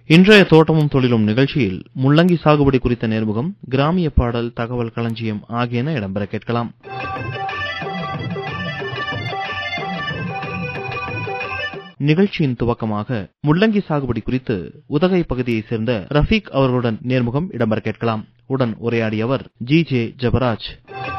இன்றைய தோட்டமும் தொழிலும் நிகழ்ச்சியில் முள்ளங்கி சாகுபடி குறித்த நேர்முகம் கிராமிய பாடல் தகவல் களஞ்சியம் ஆகியன இடம்பெற கேட்கலாம் நிகழ்ச்சியின் துவக்கமாக முள்ளங்கி சாகுபடி குறித்து உதகை பகுதியைச் சேர்ந்த ரஃபீக் அவர்களுடன் நேர்முகம் இடம்பெற கேட்கலாம் உடன் உரையாடியவர் ஜி ஜே ஜபராஜ்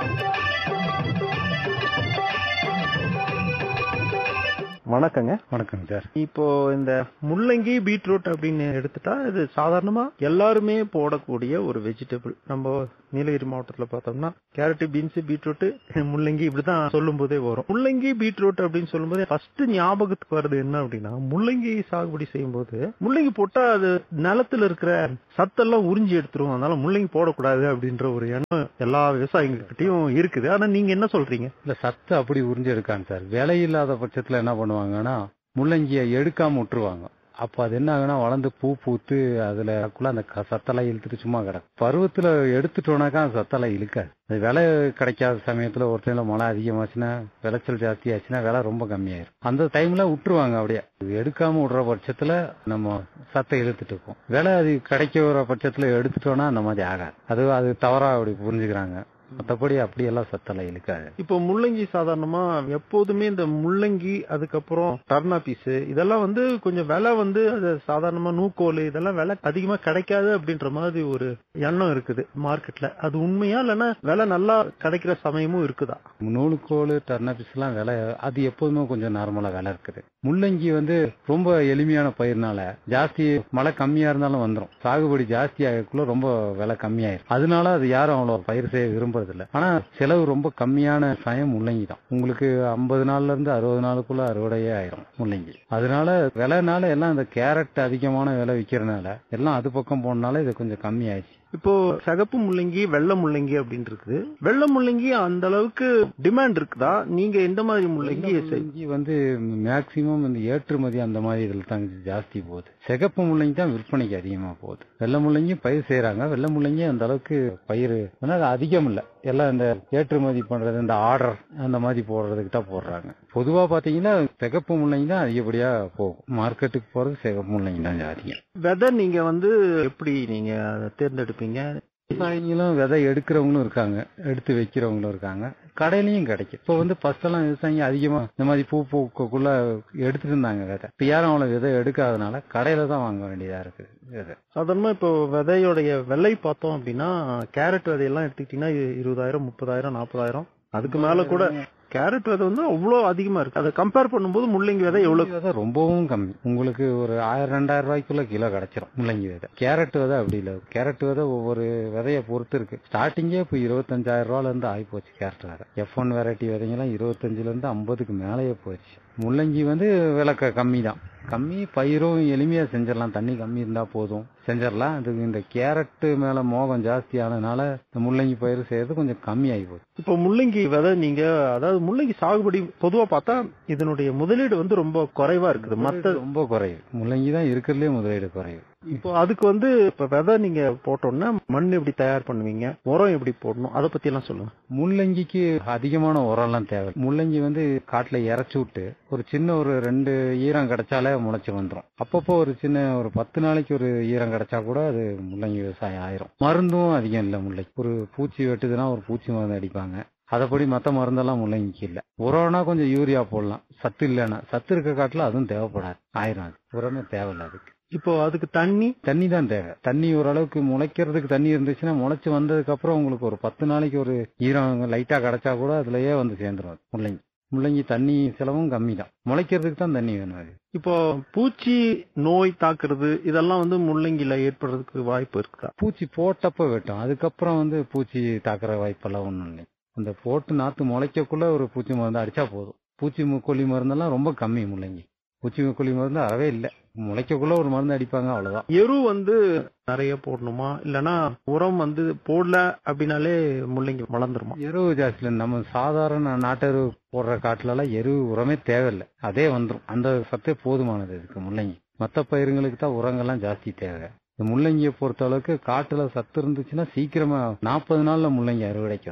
வணக்கங்க வணக்கங்க சார் இப்போ இந்த முள்ளங்கி பீட்ரூட் அப்படின்னு எடுத்துட்டா இது சாதாரணமா எல்லாருமே போடக்கூடிய ஒரு வெஜிடபிள் நம்ம நீலகிரி மாவட்டத்துல பார்த்தோம்னா கேரட் பீன்ஸ் பீட்ரூட் முள்ளங்கி இப்படிதான் சொல்லும் போதே வரும் முள்ளங்கி பீட்ரூட் அப்படின்னு சொல்லும்போது ஃபர்ஸ்ட் ஞாபகத்துக்கு வருது என்ன அப்படின்னா முள்ளங்கி சாகுபடி செய்யும் போது முள்ளங்கி போட்டா அது நிலத்துல இருக்கிற சத்தெல்லாம் உறிஞ்சி எடுத்துரும் அதனால முள்ளங்கி போடக்கூடாது அப்படின்ற ஒரு எண்ணம் எல்லா விவசாயிகள்கிட்டயும் இருக்குது ஆனா நீங்க என்ன சொல்றீங்க இல்ல சத்து அப்படி உறிஞ்சு எடுக்காங்க சார் விலை இல்லாத பட்சத்துல என்ன பண்ணுவாங்கன்னா முள்ளங்கியை எடுக்காம விட்டுருவாங்க அப்ப அது என்ன ஆகுனா வளர்ந்து பூ பூத்து அதுல அதுக்குள்ள அந்த க- சத்தெல்லாம் இழுத்துட்டு சும்மா கிடக்கும் பருவத்துல எடுத்துட்டோம்னாக்கா அந்த சத்தெல்லாம் இழுக்காது அது விலை கிடைக்காத சமயத்துல ஒரு டைம்ல மழை அதிகமாச்சுன்னா விளைச்சல் ஜாஸ்தி ஆச்சுன்னா விலை ரொம்ப கம்மியாயிரும் அந்த டைம்ல விட்டுருவாங்க அப்படியே இது எடுக்காம விடுற பட்சத்துல நம்ம சத்தை இழுத்துட்டு இருக்கோம் விலை அது கிடைக்கிற பட்சத்துல எடுத்துட்டோம்னா அந்த மாதிரி ஆகாது அது அது தவறா அப்படி புரிஞ்சுக்கிறாங்க மத்தபடி அப்படியெல்லாம் சத்தெல்லாம் இழுக்காது இப்போ முள்ளங்கி சாதாரணமா எப்போதுமே இந்த முள்ளங்கி அதுக்கப்புறம் டர்னா பீஸ் இதெல்லாம் வந்து கொஞ்சம் விலை வந்து அது சாதாரணமா நூக்கோல் இதெல்லாம் விலை அதிகமா கிடைக்காது அப்படின்ற மாதிரி ஒரு எண்ணம் இருக்குது மார்க்கெட்ல அது உண்மையா இல்லைன்னா விலை நல்லா கிடைக்கிற சமயமும் இருக்குதா நூலுக்கோல் டர்னபிஸ் எல்லாம் விலை அது எப்போதுமே கொஞ்சம் நார்மலா விலை இருக்குது முள்ளங்கி வந்து ரொம்ப எளிமையான பயிர்னால ஜாஸ்தி மழை கம்மியா இருந்தாலும் வந்துரும் சாகுபடி ஜாஸ்தி ஆகக்குள்ள ரொம்ப விலை கம்மியாயிரும் அதனால அது யாரும் அவ்வளவு பயிர் செய்ய விரும்புறது இல்ல ஆனா செலவு ரொம்ப கம்மியான சயம் முள்ளங்கி தான் உங்களுக்கு ஐம்பது நாள்ல இருந்து அறுபது நாளுக்குள்ள அறுவடையே ஆயிரும் முள்ளங்கி அதனால விலைனால எல்லாம் இந்த கேரட் அதிகமான விலை விக்கிறதுனால எல்லாம் அது பக்கம் போனனால இது கொஞ்சம் கம்மி ஆயிடுச்சு இப்போ சிகப்பு முள்ளங்கி வெள்ளை முள்ளங்கி அப்படின்னு இருக்குது வெள்ளை முள்ளங்கி அந்த அளவுக்கு டிமாண்ட் இருக்குதா நீங்க எந்த மாதிரி முள்ளங்கி செய்- முள்ளங்கி வந்து மேக்சிமம் இந்த ஏற்றுமதி அந்த மாதிரி இதுல தான் ஜாஸ்தி போகுது சிகப்பு முள்ளங்கி தான் விற்பனைக்கு அதிகமா போகுது வெள்ளை முள்ளங்கி பயிர் செய்யறாங்க வெள்ளை முள்ளங்கி அந்த அளவுக்கு பயிர் ஆனா அது அதிகம் இல்ல எல்லாம் இந்த ஏற்றுமதி பண்றது இந்த ஆர்டர் அந்த மாதிரி போடுறதுக்கு தான் போடுறாங்க பொதுவா பாத்தீங்கன்னா சிகப்பு முள்ளங்கி தான் அதிகப்படியா போகும் மார்க்கெட்டுக்கு போறது சிகப்பு முள்ளங்கி தான் அதிகம் விதை நீங்க வந்து எப்படி நீங்க அதை தேர்ந்தெடுப்பீங்க விவசாயிகளும் விதை எடுக்கிறவங்களும் இருக்காங்க எடுத்து வைக்கிறவங்களும் இருக்காங்க கடையிலயும் கிடைக்கும் இப்போ வந்து ஃபர்ஸ்ட் எல்லாம் விவசாயிங்க அதிகமா இந்த மாதிரி பூ பூக்கக்குள்ள எடுத்துட்டு இருந்தாங்க விதை இப்போ யாரும் அவ்வளவு விதை எடுக்காதனால கடையில தான் வாங்க வேண்டியதா இருக்குது விதை சாதாரணமா இப்போ விதையோடைய விலை பார்த்தோம் அப்படின்னா கேரட் விதையெல்லாம் எடுத்துக்கிட்டீங்கன்னா இ- இருபதாயிரம் முப்பதாயிரம் நாற்பதாயிரம் அதுக்கு மேல கூட கேரட் விதை வந்து அவ்வளோ அதிகமா இருக்கு அதை கம்பேர் பண்ணும்போது முள்ளங்கி விதை எவ்வளவு விதை ரொம்பவும் கம்மி உங்களுக்கு ஒரு ஆயிரம் ரெண்டாயிரம் ரூபாய்க்குள்ள கிலோ கிடைச்சிரும் முள்ளங்கி விதை கேரட் விதை அப்படி இல்ல கேரட் விதை ஒவ்வொரு விதைய பொறுத்து இருக்கு ஸ்டார்டிங்கே இப்போ இருபத்தஞ்சாயிரம் ரூபாயில இருந்து ஆகி போச்சு கேரட் விதை எஃப் ஒன் வெரைட்டி விதைங்கெல்லாம் இருபத்தஞ்சுல இருந்து ஐம்பதுக்கு மேலேயே போச்சு முள்ளங்கி வந்து விலை கம்மி தான் கம்மி பயிரும் எளிமையா செஞ்சிடலாம் தண்ணி கம்மி இருந்தா போதும் செஞ்சிடலாம் அது இந்த கேரட் மேல மோகம் ஜாஸ்தி ஆனதுனால இந்த முள்ளங்கி பயிர் செய்யறது கொஞ்சம் கம்மி ஆகி போச்சு இப்போ முள்ளங்கி விதை நீங்க அதாவது முள்ளங்கி சாகுபடி பொதுவா பார்த்தா இதனுடைய முதலீடு வந்து ரொம்ப குறைவா இருக்குது மத்த ரொம்ப குறைவு முள்ளங்கி தான் இருக்கிறதுலே முதலீடு குறைவு இப்போ அதுக்கு வந்து இப்ப விதை நீங்க போட்டோம்னா மண் எப்படி தயார் பண்ணுவீங்க உரம் எப்படி போடணும் அதை பத்தி எல்லாம் சொல்லுங்க முள்ளங்கிக்கு அதிகமான உரம்லாம் தேவை முள்ளங்கி வந்து காட்டுல இறச்சி விட்டு ஒரு சின்ன ஒரு ரெண்டு ஈரம் கிடைச்சாலே முளைச்சு வந்துரும் அப்பப்போ ஒரு சின்ன ஒரு பத்து நாளைக்கு ஒரு ஈரம் கிடைச்சா கூட அது முள்ளங்கி விவசாயம் ஆயிரும் மருந்தும் அதிகம் இல்ல முள்ளங்கி ஒரு பூச்சி வெட்டுதுன்னா ஒரு பூச்சி மருந்து அடிப்பாங்க அதப்படி மத்த மருந்தெல்லாம் முள்ளங்கிக்கு இல்ல உரம்னா கொஞ்சம் யூரியா போடலாம் சத்து இல்லைன்னா சத்து இருக்க காட்டுல அதுவும் தேவைப்படாது ஆயிரும் அது உரமே தேவையில்ல அதுக்கு இப்போ அதுக்கு தண்ணி தண்ணி தான் தேவை தண்ணி ஓரளவுக்கு முளைக்கிறதுக்கு தண்ணி இருந்துச்சுன்னா முளைச்சு வந்ததுக்கு அப்புறம் உங்களுக்கு ஒரு பத்து நாளைக்கு ஒரு ஈரம் லைட்டா கிடைச்சா கூட அதுலயே வந்து சேர்ந்துரும் அது முள்ளங்கி முள்ளங்கி தண்ணி செலவும் கம்மி தான் முளைக்கிறதுக்கு தான் தண்ணி வேணும் அது இப்போ பூச்சி நோய் தாக்குறது இதெல்லாம் வந்து முள்ளங்கில ஏற்படுறதுக்கு வாய்ப்பு இருக்குதா பூச்சி போட்டப்ப வெட்டும் அதுக்கப்புறம் வந்து பூச்சி தாக்குற வாய்ப்பெல்லாம் ஒண்ணும் இல்லை அந்த போட்டு நாத்து முளைக்கக்குள்ள ஒரு பூச்சி மருந்து அடிச்சா போதும் பூச்சி முக்கொல்லி மருந்தெல்லாம் ரொம்ப கம்மி முள்ளங்கி பூச்சி முக்கொல்லி மருந்து அறவே இல்லை முளைக்கக்குள்ள ஒரு மருந்து அடிப்பாங்க அவ்வளவுதான் எரு வந்து நிறைய போடணுமா இல்லனா உரம் வந்து போடல அப்படின்னாலே முள்ளங்கி வளர்ந்துருமா எருவு ஜாஸ்தி இல்லை. நம்ம சாதாரண நாட்டெரு போடுற காட்டுல எல்லாம் எருவு உரமே தேவையில்லை அதே வந்துரும் அந்த சத்தே போதுமானது இதுக்கு முள்ளங்கி மத்த பயிருங்களுக்கு தான் உரங்கள்லாம் ஜாஸ்தி தேவை இந்த முள்ளங்கியை பொறுத்த அளவுக்கு காட்டுல சத்து இருந்துச்சுன்னா சீக்கிரமா நாற்பது நாள்ல முள்ளங்கி அறுவடைக்கு வந்துரும்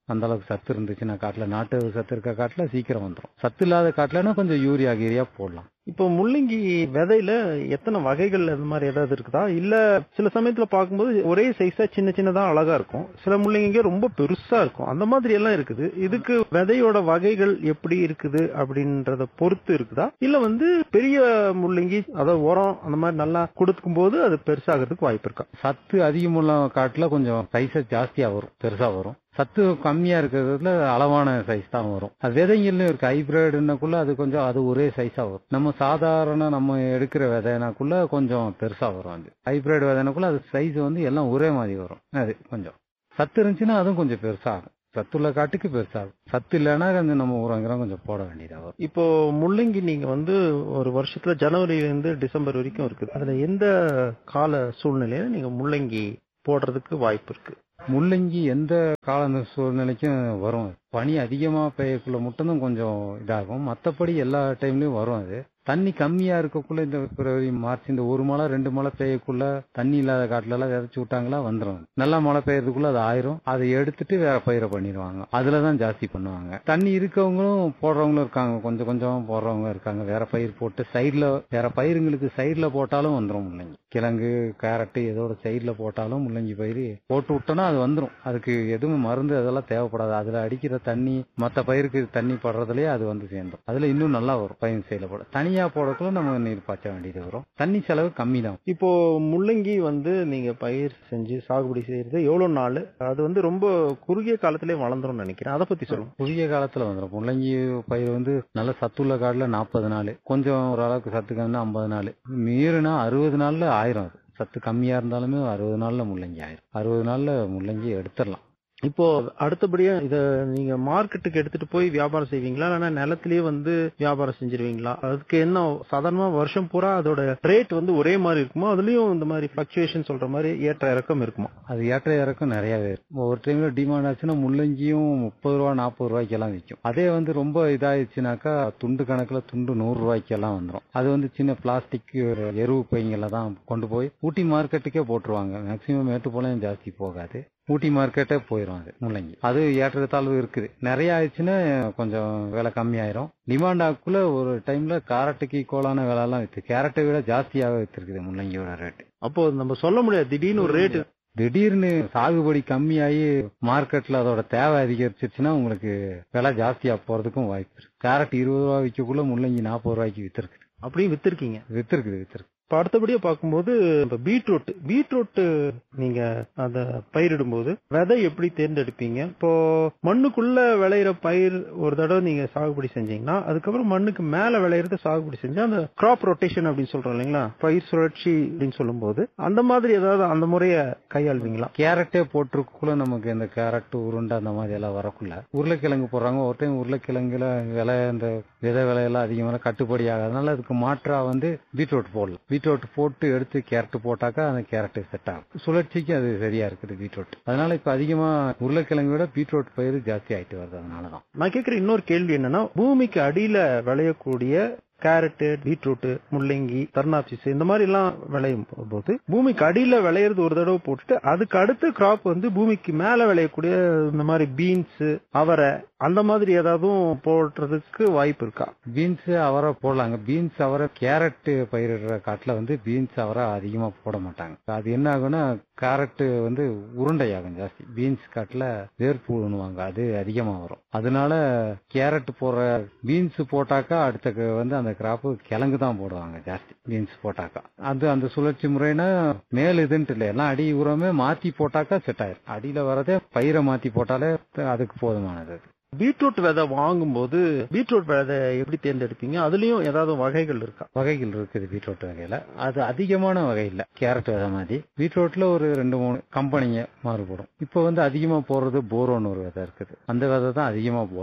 அந்த அளவுக்கு சத்து இருந்துச்சுன்னா காட்டுல நாட்டு சத்து இருக்க காட்டுல சீக்கிரம் வந்துடும் சத்து இல்லாத காட்டுலன்னா கொஞ்சம் யூரியா கீரியா போடலாம் இப்போ முள்ளங்கி விதையில எத்தனை வகைகள் அந்த மாதிரி ஏதாவது இருக்குதா இல்ல சில சமயத்துல பார்க்கும்போது ஒரே சைஸா சின்ன சின்னதா அழகா இருக்கும் சில முள்ளங்கிங்க ரொம்ப பெருசா இருக்கும் அந்த மாதிரி எல்லாம் இருக்குது இதுக்கு விதையோட வகைகள் எப்படி இருக்குது அப்படின்றத பொறுத்து இருக்குதா இல்ல வந்து பெரிய முள்ளங்கி அதாவது உரம் அந்த மாதிரி நல்லா கொடுக்கும் போது அது பெருசாகிறதுக்கு வாய்ப்பு இருக்கா சத்து அதிகமுள்ள காட்டுல கொஞ்சம் சைஸ் ஜாஸ்தியா வரும் பெருசா வரும் சத்து கம்மியா இருக்கிறதுல அளவான சைஸ் தான் வரும் அது விதைங்கள்லயும் இருக்கு ஹைபிரிட்னாக்குள்ள அது கொஞ்சம் அது ஒரே சைஸா வரும் நம்ம சாதாரண நம்ம எடுக்கிற விதைனாக்குள்ள கொஞ்சம் பெருசா வரும் அது ஹைபிரிட் விதைனாக்குள்ள அது சைஸ் வந்து எல்லாம் ஒரே மாதிரி வரும் அது கொஞ்சம் சத்து இருந்துச்சுன்னா அதுவும் கொஞ்சம் பெருசாகும் சத்துள்ள காட்டுக்கு பெருசாகும் சத்து இல்லைன்னா அந்த நம்ம உரங்கிறம் கொஞ்சம் போட வேண்டியதா வரும் இப்போ முள்ளங்கி நீங்க வந்து ஒரு வருஷத்துல ஜனவரியில இருந்து டிசம்பர் வரைக்கும் இருக்குது அதுல எந்த கால சூழ்நிலையில நீங்க முள்ளங்கி போடுறதுக்கு வாய்ப்பு இருக்கு முள்ளங்கி எந்த கால சூழ்நிலைக்கும் வரும் பனி அதிகமா பெய்யக்குள்ள மட்டும்தான் கொஞ்சம் இதாகும் மத்தபடி எல்லா டைம்லயும் வரும் அது தண்ணி கம்மியா இருக்கக்குள்ள இந்த பிப்ரவரி மார்ச் இந்த ஒரு மழை ரெண்டு மழை பெய்யக்குள்ள தண்ணி இல்லாத காட்டுல எல்லாம் விதைச்சு விட்டாங்களா வந்துடும் நல்லா மழை பெய்யறதுக்குள்ள அது ஆயிரும் அதை எடுத்துட்டு வேற பயிரை பண்ணிடுவாங்க அதுலதான் ஜாஸ்தி பண்ணுவாங்க தண்ணி இருக்கவங்களும் போடுறவங்களும் இருக்காங்க கொஞ்சம் கொஞ்சம் போடுறவங்க இருக்காங்க வேற பயிர் போட்டு சைட்ல வேற பயிருங்களுக்கு சைட்ல போட்டாலும் வந்துடும் முள்ளங்கி கிழங்கு கேரட்டு இதோட சைட்ல போட்டாலும் முள்ளங்கி பயிர் போட்டு விட்டோம்னா அது வந்துடும் அதுக்கு எதுவும் மருந்து அதெல்லாம் தேவைப்படாது அதுல அடிக்கிற தண்ணி மத்த பயிருக்கு தண்ணி படுறதுலயே அது வந்து சேர்ந்துடும் அதுல இன்னும் நல்லா வரும் பயிர் சைட்ல போட தனியா போடக்குள்ள நம்ம நீர் பாய்ச்ச வேண்டியது வரும் தண்ணி செலவு கம்மி தான் இப்போ முள்ளங்கி வந்து நீங்க பயிர் செஞ்சு சாகுபடி செய்யறது எவ்வளவு நாள் அது வந்து ரொம்ப குறுகிய காலத்திலே வளர்ந்துரும் நினைக்கிறேன் அதை பத்தி சொல்லுங்க குறுகிய காலத்துல வந்துடும் முள்ளங்கி பயிர் வந்து நல்ல சத்துள்ள காடுல நாற்பது நாள் கொஞ்சம் ஓரளவுக்கு சத்து கம்மினா ஐம்பது நாள் மீறினா அறுபது நாள்ல ஆயிரும் அது சத்து கம்மியா இருந்தாலுமே அறுபது நாள்ல முள்ளங்கி ஆயிரும் அறுபது நாள்ல முள்ளங்கி எடுத்துடலாம் இப்போ அடுத்தபடியா இத நீங்க மார்க்கெட்டுக்கு எடுத்துட்டு போய் வியாபாரம் செய்வீங்களா இல்லைன்னா நிலத்திலேயே வந்து வியாபாரம் செஞ்சிருவீங்களா அதுக்கு என்ன சாதாரணமா வருஷம் பூரா அதோட ரேட் வந்து ஒரே மாதிரி இருக்குமா அதுலயும் இந்த மாதிரி பிளக்சுவேஷன் சொல்ற மாதிரி ஏற்ற இறக்கம் இருக்குமா அது ஏற்ற இறக்கம் நிறையவே இருக்கும் ஒரு டைம்ல டிமாண்ட் ஆச்சுன்னா முள்ளங்கியும் முப்பது ரூபா நாற்பது ரூபாய்க்கு எல்லாம் விற்கும் அதே வந்து ரொம்ப இதாயிடுச்சுனாக்கா துண்டு கணக்குல துண்டு நூறு ரூபாய்க்கு எல்லாம் வந்துடும் அது வந்து சின்ன பிளாஸ்டிக் எருவு பைங்கள்ல தான் கொண்டு போய் ஊட்டி மார்க்கெட்டுக்கே போட்டுருவாங்க மேக்சிமம் மேட்டுப்பாளையம் ஜாஸ்தி போகாது ஊட்டி மார்க்கெட்டே போயிடும் அது முள்ளங்கி அது ஏற்றத்தாழ்வு இருக்குது நிறைய ஆயிடுச்சுன்னா கொஞ்சம் விலை கம்மியாயிரும் டிமாண்ட் ஆக்குள்ள ஒரு டைம்ல கேரட்டுக்கு ஈக்குவலான விலை எல்லாம் வித்து கேரட்டை விட ஜாஸ்தியாக வித்துருக்குது முள்ளங்கியோட ரேட்டு அப்போ நம்ம சொல்ல முடியாது திடீர்னு ஒரு ரேட் திடீர்னு சாகுபடி கம்மியாகி மார்க்கெட்ல அதோட தேவை அதிகரிச்சிருச்சுன்னா உங்களுக்கு விலை ஜாஸ்தியா போறதுக்கும் வாய்ப்பு இருக்கு கேரட் இருபது ரூபா விற்கக்குள்ள முள்ளங்கி நாற்பது ரூபாய்க்கு வித்திருக்கு அப்படியும் வித்திருக்கீங்க வித்திருக்குது வித்திருக்கு இப்ப அடுத்தபடியா பார்க்கும்போது இப்ப பீட்ரூட் பீட்ரூட் நீங்க அத பயிரிடும்போது விதை எப்படி தேர்ந்தெடுப்பீங்க இப்போ மண்ணுக்குள்ள விளையிற பயிர் ஒரு தடவை நீங்க சாகுபடி செஞ்சீங்கன்னா அதுக்கப்புறம் மண்ணுக்கு மேல விளையிறது சாகுபடி செஞ்சா அந்த கிராப் ரொட்டேஷன் அப்படின்னு சொல்றோம் இல்லைங்களா பயிர் சுழற்சி அப்படின்னு சொல்லும்போது அந்த மாதிரி ஏதாவது அந்த முறைய கையாள்வீங்களா கேரட்டே போட்டிருக்குள்ள நமக்கு இந்த கேரட் உருண்டை அந்த மாதிரி எல்லாம் வரக்குள்ள உருளைக்கிழங்கு போடுறாங்க ஒரு டைம் உருளைக்கிழங்குல விலை இந்த விதை விலையெல்லாம் அதிகமாக கட்டுப்படி ஆகாதனால அதுக்கு மாற்றா வந்து பீட்ரூட் போடலாம் பீட்ரூட் போட்டு எடுத்து கேரட் போட்டாக்கா அந்த கேரட் செட் ஆகும் சுழற்சிக்கு அது சரியா இருக்குது பீட்ரூட் அதனால இப்ப அதிகமா உருளைக்கிழங்கு விட பீட்ரூட் பயிர் ஜாஸ்தி ஆயிட்டு வருது அதனாலதான் நான் கேக்குற இன்னொரு கேள்வி என்னன்னா பூமிக்கு அடியில விளையக்கூடிய கேரட் பீட்ரூட் முள்ளங்கி தர்னாப்சிஸ் இந்த மாதிரி எல்லாம் விளையும் போது பூமிக்கு அடியில விளையிறது ஒரு தடவை போட்டுட்டு அதுக்கு அடுத்த கிராப் வந்து பூமிக்கு மேல விளையக்கூடிய இந்த மாதிரி பீன்ஸ் அவரை அந்த மாதிரி ஏதாவது போடுறதுக்கு வாய்ப்பு இருக்கா பீன்ஸ் அவரை போடலாங்க பீன்ஸ் அவரை கேரட் பயிரிடுற காட்டுல வந்து பீன்ஸ் அவரை அதிகமா போட மாட்டாங்க அது என்ன ஆகும்னா கேரட் வந்து உருண்டையாகும் ஜாஸ்தி பீன்ஸ் காட்டுல வேர்ப்புணுவாங்க அது அதிகமா வரும் அதனால கேரட் போடுற பீன்ஸ் போட்டாக்கா அடுத்த க- வந்து அந்த கிராப்பு கிழங்கு தான் போடுவாங்க ஜாஸ்தி பீன்ஸ் போட்டாக்கா அது அந்த சுழற்சி முறைனா மேல் இதுன்ட்டு இல்லை எல்லாம் அடி உரமே மாத்தி போட்டாக்கா செட் ஆயிரும் அடியில வரதே பயிரை மாத்தி போட்டாலே அதுக்கு போதுமானது அது. பீட்ரூட் விதை வாங்கும்போது பீட்ரூட் விதை எப்படி தேர்ந்தெடுப்பீங்க அதுலயும் ஏதாவது வகைகள் இருக்கா வகைகள் இருக்குது பீட்ரூட் வகையில அது அதிகமான வகை இல்ல கேரட் விதை மாதிரி பீட்ரூட்ல ஒரு ரெண்டு மூணு கம்பெனிங்க மாறுபடும் இப்போ வந்து அதிகமா போடுறது போரோன்னு ஒரு விதை இருக்குது அந்த விதை தான் அதிகமா போடுறாங்க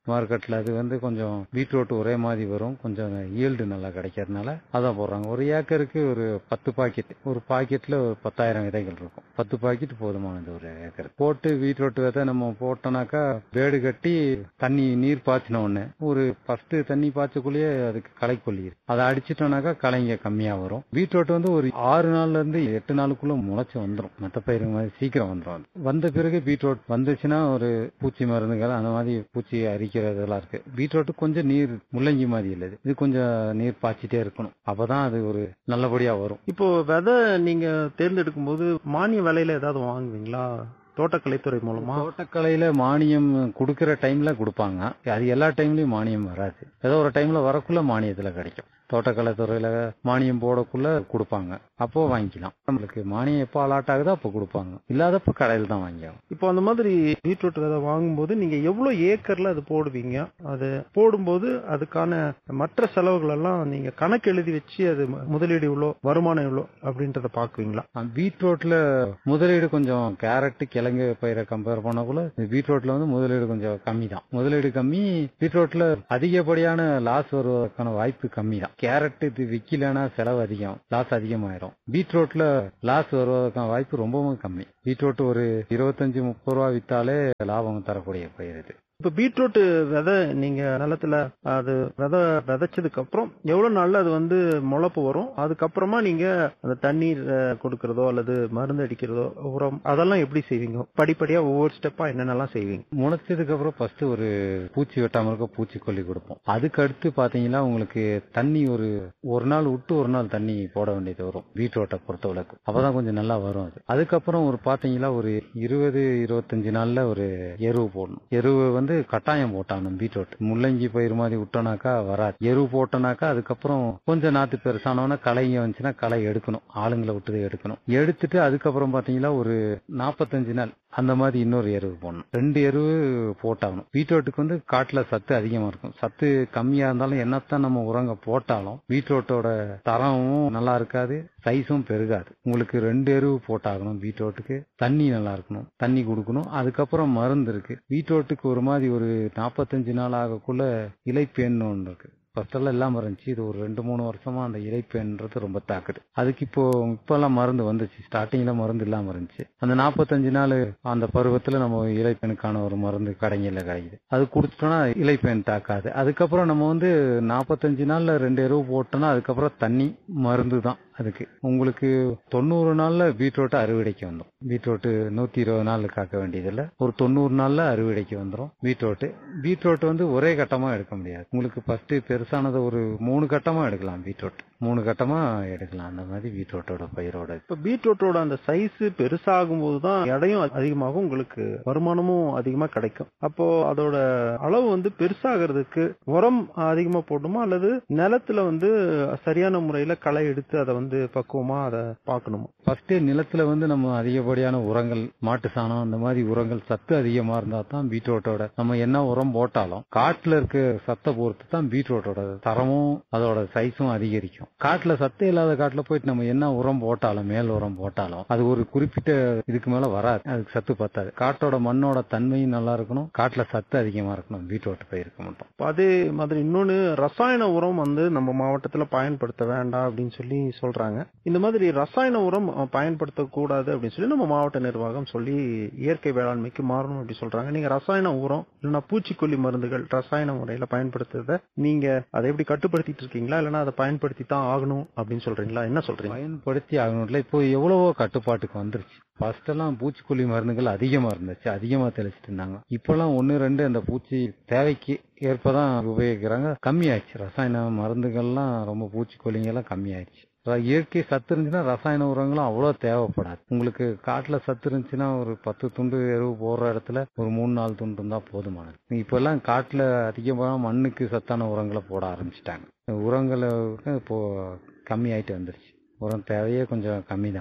மார்க்கெட்ல அது வந்து கொஞ்சம் பீட்ரூட் ஒரே மாதிரி வரும் கொஞ்சம் ஈல்டு நல்லா கிடைக்கிறதுனால அதான் போடுறாங்க ஒரு ஏக்கருக்கு ஒரு பத்து பாக்கெட் ஒரு பாக்கெட்ல ஒரு பத்தாயிரம் விதைகள் இருக்கும் பத்து பாக்கெட் போதுமானது ஒரு ஏக்கர் போட்டு பீட்ரூட் விதை நம்ம போட்டோம்னாக்கா வேடு கட்டி தண்ணி நீர் பாய்ச்சின உடனே ஒரு ஃபர்ஸ்ட் தண்ணி பாய்ச்சக்குள்ளேயே அதுக்கு களை கொல்லிடுது அதை அடிச்சிட்டோம்னாக்கா களைங்க கம்மியா வரும் பீட்ரூட் வந்து ஒரு ஆறு நாள்ல இருந்து எட்டு நாளுக்குள்ள முளைச்சு வந்துடும் மற்ற பயிர் மாதிரி சீக்கிரம் வந்துடும் அது. வந்த பிறகு பீட்ரூட் வந்துச்சுன்னா ஒரு பூச்சி மருந்துகள் அந்த மாதிரி பூச்சி அரிக்கிறதெல்லாம் இருக்கு பீட்ரூட் கொஞ்சம் நீர் முள்ளங்கி மாதிரி இல்லது இது கொஞ்சம் நீர் பாய்ச்சிட்டே இருக்கணும் அப்பதான் அது ஒரு நல்லபடியா வரும் இப்போ விதை நீங்க தேர்ந்தெடுக்கும் போது மானிய விலையில ஏதாவது வாங்குவீங்களா தோட்டக்கலைத்துறை மூலமா தோட்டக்கலையில மானியம் கொடுக்கிற டைம்ல கொடுப்பாங்க அது எல்லா டைம்லயும் மானியம் வராது ஏதோ ஒரு டைம்ல வரக்குள்ள மானியத்துல கிடைக்கும் தோட்டக்கலை துறையில மானியம் போடக்குள்ள கொடுப்பாங்க அப்போ வாங்கிக்கலாம் நம்மளுக்கு மானியம் எப்போ அலாட் ஆகுதோ அப்போ கொடுப்பாங்க இல்லாதப்ப கடையில் தான் வாங்கியாகும் இப்போ அந்த மாதிரி பீட்ரூட் விதை வாங்கும்போது நீங்க எவ்வளவு ஏக்கர்ல அது போடுவீங்க அது போடும்போது அதுக்கான மற்ற செலவுகள் எல்லாம் நீங்க கணக்கு எழுதி வச்சு அது மு- முதலீடு இவ்வளோ வருமானம் இவ்வளோ அப்படின்றத பாக்குவீங்களா பீட்ரூட்ல முதலீடு கொஞ்சம் கேரட் கிழங்கு பயிரை கம்பேர் பண்ணக்குள்ள பீட்ரூட்ல வந்து முதலீடு கொஞ்சம் கம்மி தான் முதலீடு கம்மி பீட்ரூட்ல அதிகப்படியான லாஸ் வருவதற்கான வாய்ப்பு கம்மி தான் கேரட் இது விக்கலன்னா செலவு அதிகம் லாஸ் அதிகமாயிரும் பீட்ரூட்ல லாஸ் வருவதற்கான வாய்ப்பு ரொம்பவும் கம்மி பீட்ரூட் ஒரு இருபத்தஞ்சு முப்பது ரூபா வித்தாலே லாபம் தரக்கூடிய பயிர் இது இப்ப பீட்ரூட் விதை நீங்க நிலத்துல அது விதை விதைச்சதுக்கு அப்புறம் எவ்வளவு நாள்ல அது வந்து முளைப்பு வரும் அதுக்கப்புறமா நீங்க அந்த தண்ணீர் அஹ், கொடுக்கறதோ அல்லது மருந்து அடிக்கிறதோ உரம் அதெல்லாம் எப்படி செய்வீங்க படிப்படியா ஒவ்வொரு ஸ்டெப்பா என்னென்னலாம் செய்வீங்க முளைச்சதுக்கு அப்புறம் ஃபர்ஸ்ட் ஒரு பூச்சி வெட்டாம இருக்க பூச்சிக்கொல்லி கொடுப்போம் அதுக்கு அடுத்து பாத்தீங்கன்னா உங்களுக்கு தண்ணி ஒரு ஒரு நாள் விட்டு ஒரு நாள் தண்ணி போட வேண்டியது வரும் பீட்ரூட்டை பொறுத்தவரைக்கும் அப்பதான் கொஞ்சம் நல்லா வரும் அது அதுக்கப்புறம் ஒரு பாத்தீங்கன்னா ஒரு இருபது இருபத்தஞ்சு நாள்ல ஒரு எருவு போடணும் எருவு வந்து கட்டாயம் போட்டாகணும் பீட்ரூட் முள்ளங்கி பயிர் மாதிரி விட்டோம்னாக்கா வராது எருவு போட்டோம்னாக்கா அதுக்கப்புறம் கொஞ்சம் நாத்து பெருசானவொன்னே களைங்க வந்துச்சுன்னா களை எடுக்கணும் ஆளுங்களை விட்டு எடுக்கணும் எடுத்துட்டு அதுக்கப்புறம் பாத்தீங்கன்னா ஒரு நாற்பத்தஞ்சு நாள் அந்த மாதிரி இன்னொரு எருவு போடணும் ரெண்டு எருவு போட்டாகணும் பீட்ரூட்டுக்கு வந்து காட்டுல சத்து அதிகமா இருக்கும் சத்து கம்மியா இருந்தாலும் என்னத்தான் நம்ம உரங்க போட்டாலும் பீட்ரூட்டோட தரமும் நல்லா இருக்காது சைஸும் பெருகாது உங்களுக்கு ரெண்டு எருவு போட்டாகணும் பீட்ரூட்டுக்கு தண்ணி நல்லா இருக்கணும் தண்ணி கொடுக்கணும் அதுக்கப்புறம் மருந்து இருக்கு பீட்ரூட்டுக்கு ஒரு மாதிரி ஒரு நாற்பத்தஞ்சு நாள் ஆகக்குள்ள இலைப்பேன்னு ஒன்று இருக்கு ஃபர்ஸ்ட் எல்லாம் இல்லாம இருந்துச்சு இது ஒரு ரெண்டு மூணு வருஷமா அந்த இலைப்பேன்றது ரொம்ப தாக்குது அதுக்கு இப்போ இப்பெல்லாம் மருந்து வந்துச்சு ஸ்டார்டிங்ல மருந்து இல்லாம இருந்துச்சு அந்த நாற்பத்தஞ்சு நாள் அந்த பருவத்துல நம்ம இலைப்பெனுக்கான ஒரு மருந்து கடைங்கள்ல கிடைக்குது அது குடிச்சிட்டோம்னா இலைப்பேன் தாக்காது அதுக்கப்புறம் நம்ம வந்து நாற்பத்தஞ்சு நாள்ல ரெண்டு எருவு போட்டோம்னா அதுக்கப்புறம் தண்ணி மருந்து தான் அதுக்கு உங்களுக்கு தொண்ணூறு நாள்ல பீட்ரூட் அறுவடைக்கு வந்துடும் பீட்ரூட் நூத்தி இருபது நாள் காக்க வேண்டியதில்ல ஒரு தொண்ணூறு நாள்ல அறுவடைக்கு வந்துடும் பீட்ரூட் பீட்ரூட் வந்து ஒரே கட்டமா எடுக்க முடியாது உங்களுக்கு ஃபர்ஸ்ட் பெருசானது ஒரு மூணு கட்டமா எடுக்கலாம் பீட்ரூட் மூணு கட்டமா எடுக்கலாம் அந்த மாதிரி பீட்ரூட்டோட பயிரோட இது. இப்ப பீட்ரூட்டோட அந்த சைஸ் பெருசாகும் போதுதான் எடையும் அதிகமாகும் உங்களுக்கு வருமானமும் அதிகமா கிடைக்கும் அப்போ அதோட அளவு வந்து பெருசாகிறதுக்கு உரம் அதிகமா போடணுமா அல்லது நிலத்துல வந்து சரியான முறையில களை எடுத்து அதை வந்து பக்குவமா அதை பார்க்கணுமா ஃபர்ஸ்ட் நிலத்துல வந்து நம்ம அதிகப்படியான உரங்கள் மாட்டு சாணம் அந்த மாதிரி உரங்கள் சத்து அதிகமா இருந்தா தான் பீட்ரூட்டோட நம்ம என்ன உரம் போட்டாலும் காட்டுல இருக்க சத்தை பொறுத்து தான் பீட்ரூட்டோட தரமும் அதோட சைஸும் அதிகரிக்கும் காட்டுல சத்து இல்லாத காட்டுல போயிட்டு நம்ம என்ன உரம் போட்டாலும் மேல் உரம் போட்டாலும் அது ஒரு குறிப்பிட்ட இதுக்கு மேல வராது அதுக்கு சத்து பத்தாது காட்டோட மண்ணோட தன்மையும் நல்லா இருக்கணும் காட்டுல சத்து அதிகமா இருக்கணும் பீட்ரூட் பயிருக்கு மட்டும் இப்ப அதே மாதிரி இன்னொன்னு ரசாயன உரம் வந்து நம்ம மாவட்டத்துல பயன்படுத்த வேண்டாம் அப்படின்னு சொல்லி சொல்றாங்க இந்த மாதிரி ரசாயன உரம் அஹ், பயன்படுத்தக்கூடாது அப்படின்னு சொல்லி நம்ம மாவட்ட நிர்வாகம் சொல்லி இயற்கை வேளாண்மைக்கு மாறணும் அப்படி சொல்றாங்க நீங்க ரசாயன உரம் இல்லைன்னா பூச்சிக்கொல்லி மருந்துகள் ரசாயன முறையில பயன்படுத்துறத நீங்க அதை எப்படி கட்டுப்படுத்திட்டு இருக்கீங்களா இல்லைன்னா அதை பயன்படுத்தி தான் ஆகணும் அப்படின்னு சொல்றீங்களா என்ன சொல்றீங்க பயன்படுத்தி ஆகணும்ல இப்போ எவ்வளவோ கட்டுப்பாட்டுக்கு வந்துருச்சு ஃபர்ஸ்ட் எல்லாம் பூச்சிக்கொல்லி மருந்துகள் அதிகமா இருந்துச்சு அதிகமா தெளிச்சிட்டு இருந்தாங்க இப்பெல்லாம் ஒன்னு ரெண்டு அந்த பூச்சி தேவைக்கு ஏற்பதான் உபயோகிக்கிறாங்க கம்மியாயிடுச்சு ரசாயன மருந்துகள்லாம் ரொம்ப பூச்சிக்கொல்லிங்க எல்லாம் கம்மியாயிடுச்சு அஹ் இயற்கை சத்து இருந்துச்சுன்னா ரசாயன உரங்களும் அவ்வளோ தேவைப்படாது உங்களுக்கு காட்டுல சத்து இருந்துச்சுன்னா ஒரு பத்து துண்டு எருவு போடுற இடத்துல ஒரு மூணு நாலு துண்டு இருந்தா போதுமானது இப்ப எல்லாம் காட்டுல அதிகமான மண்ணுக்கு சத்தான உரங்களை போட ஆரம்பிச்சிட்டாங்க உரங்களை இப்போ கம்மி ஆயிட்டு வந்துருச்சு உரம் தேவையே கொஞ்சம் கம்மி தான் இப்போ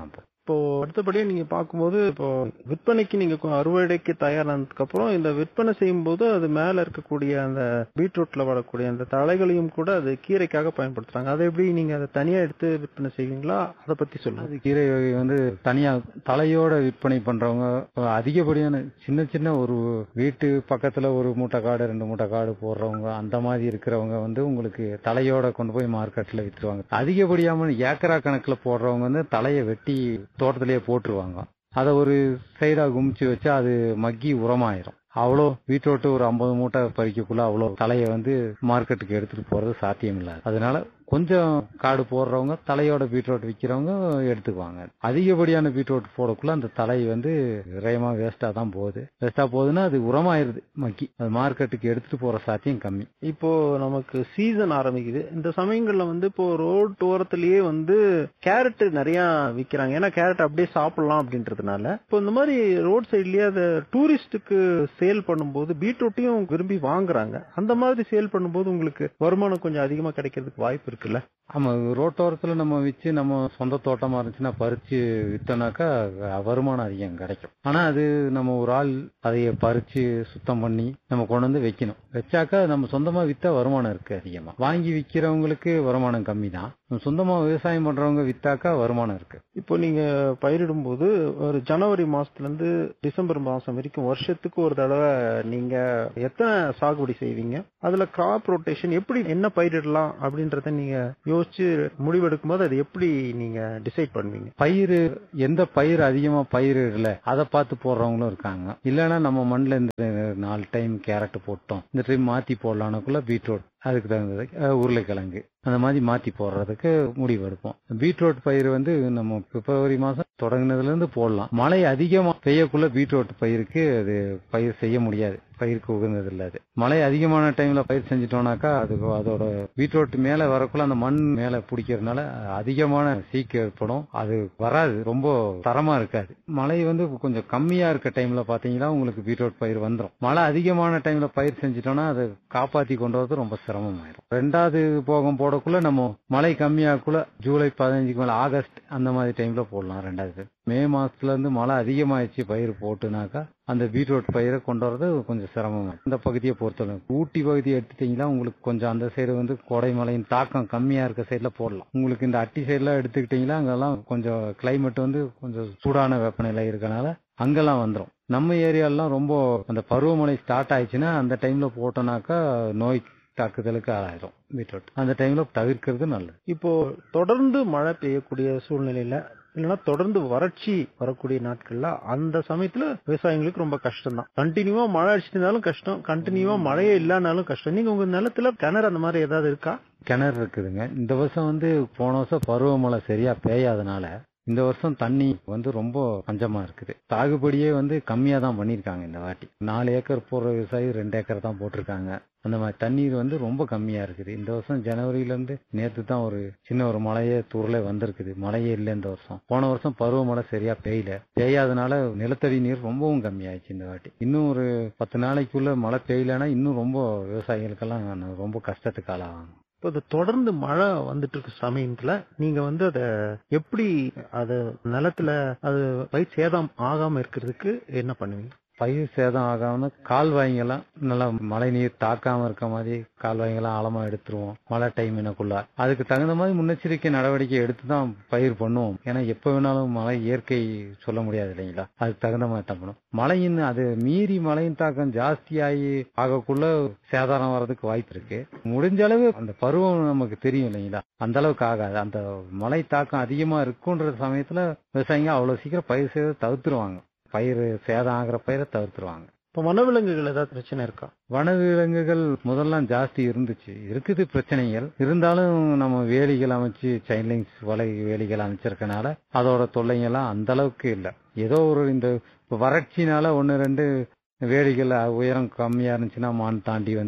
இப்போ அடுத்தபடியா நீங்க பார்க்கும்போது இப்போ விற்பனைக்கு நீங்க கொ- அறுவடைக்கு தயாரானதுக்கு அப்புறம் இந்த விற்பனை செய்யும்போது அது மேல இருக்கக்கூடிய அந்த பீட்ரூட்ல வரக்கூடிய அந்த தழைகளையும் கூட அது கீரைக்காக பயன்படுத்துறாங்க அதை எப்படி நீங்க அதை தனியா எடுத்து விற்பனை செய்வீங்களா அதை பத்தி சொல்லுங்க அது கீரை வகை வந்து தனியா தலையோட விற்பனை பண்றவங்க இப்ப அதிகப்படியான சின்ன சின்ன ஒரு வீட்டு பக்கத்துல ஒரு மூட்டை காடு ரெண்டு மூட்டை காடு போடுறவங்க அந்த மாதிரி இருக்கிறவங்க வந்து உங்களுக்கு தலையோட கொண்டு போய் மார்க்கெட்ல வித்துருவாங்க அதிகப்படியாம ஏக்கரா கணக்குல போடுறவங்க வந்து தலையை வெட்டி தோட்டத்திலேயே போட்டுருவாங்க அதை ஒரு சைடா குமிச்சு வச்சா அது மக்கி உரமாயிரும் அவ்வளோ பீட்ரூட் ஒரு ஐம்பது மூட்டை பறிக்கக்குள்ள அவ்வளோ தலையை வந்து மார்க்கெட்டுக்கு எடுத்துட்டு போறது சாத்தியம் இல்லை அதனால கொஞ்சம் காடு போடுறவங்க தலையோட பீட்ரூட் விற்கிறவங்க எடுத்துக்குவாங்க அதிகப்படியான பீட்ரூட் போடக்குள்ள அந்த தலை வந்து விரயமா வேஸ்டா தான் போகுது வேஸ்டா போகுதுன்னா அது உரமாயிருது மக்கி அது மார்க்கெட்டுக்கு எடுத்துட்டு போற சாத்தியம் கம்மி இப்போ நமக்கு சீசன் ஆரம்பிக்குது இந்த சமயங்கள்ல வந்து இப்போ ரோட் ஓரத்திலேயே வந்து கேரட் நிறைய விக்கிறாங்க ஏன்னா கேரட் அப்படியே சாப்பிடலாம் அப்படின்றதுனால இப்போ இந்த மாதிரி ரோட் சைட்லயே அதை டூரிஸ்டுக்கு சேல் பண்ணும்போது பீட்ரூட்டையும் விரும்பி வாங்குறாங்க அந்த மாதிரி சேல் பண்ணும்போது உங்களுக்கு வருமானம் கொஞ்சம் அதிகமா கிடைக்கிறதுக்கு வாய்ப்பு இருக்குல்ல ஆமா ரோட்டோரத்துல நம்ம வச்சு நம்ம சொந்த தோட்டமா இருந்துச்சுன்னா பறிச்சு வித்தோம்னாக்கா வருமானம் அதிகம் கிடைக்கும் ஆனா அது நம்ம ஒரு ஆள் அதைய பறிச்சு சுத்தம் பண்ணி நம்ம கொண்டு வந்து வைக்கணும் வச்சாக்கா நம்ம சொந்தமா வித்தா வருமானம் இருக்கு அதிகமா வாங்கி விக்கிறவங்களுக்கு வருமானம் கம்மி தான் சொந்தமா விவசாயம் பண்றவங்க வித்தாக்கா வருமானம் இருக்கு இப்போ நீங்க பயிரிடும் போது ஒரு ஜனவரி மாசத்துல இருந்து டிசம்பர் மாசம் வரைக்கும் வருஷத்துக்கு ஒரு தடவை நீங்க எத்தனை சாகுபடி செய்வீங்க அதுல கிராப் ரொட்டேஷன் எப்படி என்ன பயிரிடலாம் அப்படின்றத நீங்க யோசிச்சு முடிவெடுக்கும் போது அது எப்படி நீங்க டிசைட் பண்ணுவீங்க பயிர் எந்த பயிர் அதிகமா பயிரிடல அதை பார்த்து போடுறவங்களும் இருக்காங்க இல்லைன்னா நம்ம மண்ணில் இந்த நாலு டைம் கேரட் போட்டோம் இந்த டைம் மாத்தி போடலானுக்குள்ள பீட்ரூட் அதுக்கு தகுந்தது அஹ், உருளைக்கிழங்கு அந்த மாதிரி மாத்தி போடுறதுக்கு முடிவு எடுப்போம் பீட்ரூட் பயிர் வந்து நம்ம பிப்ரவரி மாசம் தொடங்குனதுல இருந்து போடலாம் மழை அதிகமா பெய்யக்குள்ள பீட்ரூட் பயிருக்கு அது பயிர் செய்ய முடியாது பயிருக்கு உகந்தது இல்ல அது மழை அதிகமான டைம்ல பயிர் செஞ்சிட்டோம்னாக்கா அது அதோட பீட்ரூட் மேல வரக்குள்ள அந்த மண் மேல பிடிக்கிறதுனால அதிகமான சீக்கு ஏற்படும் அது வராது ரொம்ப தரமா இருக்காது மழை வந்து கொஞ்சம் கம்மியா இருக்க டைம்ல பாத்தீங்கன்னா உங்களுக்கு பீட்ரூட் பயிர் வந்துடும் மழை அதிகமான டைம்ல பயிர் செஞ்சிட்டோம்னா அதை காப்பாத்தி கொண்டு வரது ரொம்ப சிரமமாயிரும் ரெண்டாவது போகம் போடக்குள்ள நம்ம மழை கம்மியாக்குள்ள ஜூலை பதினஞ்சுக்கு மேல ஆகஸ்ட் அந்த மாதிரி டைம்ல போடலாம் ரெண்டாவது மே மாசத்துல இருந்து மழை அதிகமாயிடுச்சு பயிர் போட்டுனாக்கா அந்த பீட்ரூட் பயிரை கொண்டு வரது கொஞ்சம் சிரமம் இந்த பகுதியை பொறுத்தவரை ஊட்டி பகுதியை எடுத்துட்டீங்கன்னா உங்களுக்கு கொஞ்சம் அந்த சைடு வந்து கோடை மழையின் தாக்கம் கம்மியா இருக்க சைடுல போடலாம் உங்களுக்கு இந்த அட்டி சைடுல எடுத்துக்கிட்டீங்கன்னா அங்கெல்லாம் கொஞ்சம் கிளைமேட் வந்து கொஞ்சம் சூடான வெப்பநிலை இருக்கனால அங்கெல்லாம் வந்துரும் நம்ம ஏரியாலாம் ரொம்ப அந்த பருவமழை ஸ்டார்ட் ஆயிடுச்சுன்னா அந்த டைம்ல போட்டோம்னாக்கா நோய் தாக்குதலுக்கு ஆளாயிரும் பீட்ரூட் அந்த டைம்ல தவிர்க்கிறது நல்லது இப்போ தொடர்ந்து மழை பெய்யக்கூடிய சூழ்நிலையில இல்லைன்னா தொடர்ந்து வறட்சி வரக்கூடிய நாட்கள்ல அந்த சமயத்துல விவசாயிகளுக்கு ரொம்ப கஷ்டம் தான் கண்டினியூவா மழை அடிச்சிட்டு இருந்தாலும் கஷ்டம் கண்டினியூவா மழையே இல்லைனாலும் கஷ்டம் நீங்க உங்க நிலத்துல கிணறு அந்த மாதிரி ஏதாவது இருக்கா கிணறு இருக்குதுங்க இந்த வருஷம் வந்து போன வருஷம் பருவமழை சரியா பெய்யாதனால இந்த வருஷம் தண்ணி வந்து ரொம்ப பஞ்சமா இருக்குது சாகுபடியே வந்து கம்மியா தான் பண்ணிருக்காங்க இந்த வாட்டி நாலு ஏக்கர் போடுற விவசாயி ரெண்டு ஏக்கர் தான் போட்டிருக்காங்க அந்த மாதிரி தண்ணீர் வந்து ரொம்ப கம்மியா இருக்குது இந்த வருஷம் ஜனவரியில இருந்து நேத்து தான் ஒரு சின்ன ஒரு மழையே தூர்ல வந்திருக்குது மழையே இல்லை இந்த வருஷம் போன வருஷம் பருவமழை சரியா பெய்யல பெய்யாதனால நிலத்தடி நீர் ரொம்பவும் கம்மியாயிடுச்சு இந்த வாட்டி இன்னும் ஒரு பத்து நாளைக்குள்ள மழை பெய்யலன்னா இன்னும் ரொம்ப விவசாயிகளுக்கெல்லாம் ரொம்ப கஷ்டத்துக்கு ஆளாவாங்க இப்போ இது தொடர்ந்து மழை வந்துட்டு இருக்க சமயத்துல நீங்க வந்து அத எப்படி அத நிலத்துல அது பயிர் சேதம் ஆகாம இருக்கிறதுக்கு என்ன பண்ணுவீங்க பயிர் சேதம் ஆகாம கால்வாய்ங்கெல்லாம் நல்லா மழை நீர் தாக்காம இருக்க மாதிரி கால்வாய்ங்கெல்லாம் ஆழமா எடுத்துருவோம் மழை டைம் எனக்குள்ள அதுக்கு தகுந்த மாதிரி முன்னெச்சரிக்கை நடவடிக்கை எடுத்து தான் பயிர் பண்ணுவோம் ஏன்னா எப்ப வேணாலும் மழை இயற்கை சொல்ல முடியாது இல்லைங்களா அதுக்கு தகுந்த மாதிரி தான் பண்ணும் மழையின் அது மீறி மழையின் தாக்கம் ஜாஸ்தியாகி ஆகக்குள்ள சேதாரம் வர்றதுக்கு வாய்ப்பு இருக்கு முடிஞ்ச அளவு அந்த பருவம் நமக்கு தெரியும் இல்லைங்களா அந்த அளவுக்கு ஆகாது அந்த மழை தாக்கம் அதிகமா இருக்குன்ற சமயத்துல விவசாயிங்க அவ்வளவு சீக்கிரம் பயிர் செய்யறதை தவிர்த்துருவாங்க பயிர் சேதம் ஆகிற பயிரை தவிர்த்துருவாங்க இப்போ வனவிலங்குகள் ஏதாவது பிரச்சனை இருக்கா வனவிலங்குகள் முதல்லாம் ஜாஸ்தி இருந்துச்சு இருக்குது பிரச்சனைகள் இருந்தாலும் நம்ம வேலிகள் அமைச்சு சைன்லிங்ஸ் வலை வேலிகள் அமைச்சிருக்கனால அதோட தொல்லைங்கெல்லாம் அந்த அளவுக்கு இல்ல ஏதோ ஒரு இந்த இப்ப வறட்சினால ஒன்னு ரெண்டு வேலிகள் உயரம் கம்மியா இருந்துச்சுன்னா மான் தாண்டி வந்து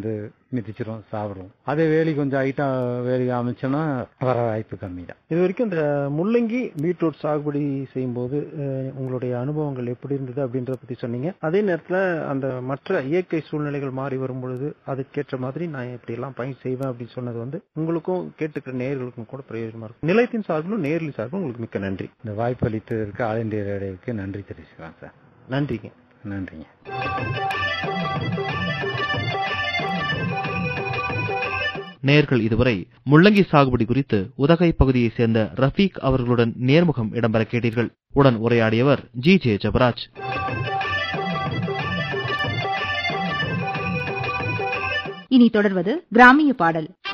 மிதிச்சிரும் சாப்பிடுவோம் அதே வேலி கொஞ்சம் ஹைட்டா வேலி அமைச்சோம்னா வர வாய்ப்பு கம்மி தான் இது வரைக்கும் இந்த முள்ளங்கி பீட்ரூட் சாகுபடி செய்யும்போது அஹ், உங்களுடைய அனுபவங்கள் எப்படி இருந்தது அப்படின்றத பத்தி சொன்னீங்க அதே நேரத்துல அந்த மற்ற இயற்கை சூழ்நிலைகள் மாறி வரும் பொழுது அதுக்கேற்ற மாதிரி நான் இப்படி எல்லாம் பயிர் செய்வேன் அப்படின்னு சொன்னது வந்து உங்களுக்கும் கேட்டுக்கிற நேயர்களுக்கும் கூட பிரயோஜனமா இருக்கும் நிலையத்தின் சார்பிலும் நேரில் சார்பிலும் உங்களுக்கு மிக்க நன்றி இந்த வாய்ப்பு அளித்ததற்கு ஆல் இந்தியா ரேடியோவுக்கு நன்றி தெரிவிச்சுக்கலாம் சார் நன்றிங்க நன்றிங்க நேர்கள் இதுவரை முள்ளங்கி சாகுபடி குறித்து உதகை பகுதியைச் சேர்ந்த ரஃபீக் அவர்களுடன் நேர்முகம் இடம்பெற கேட்டீர்கள் உடன் உரையாடியவர் ஜி ஜே ஜபராஜ் இனி தொடர்வது கிராமிய பாடல்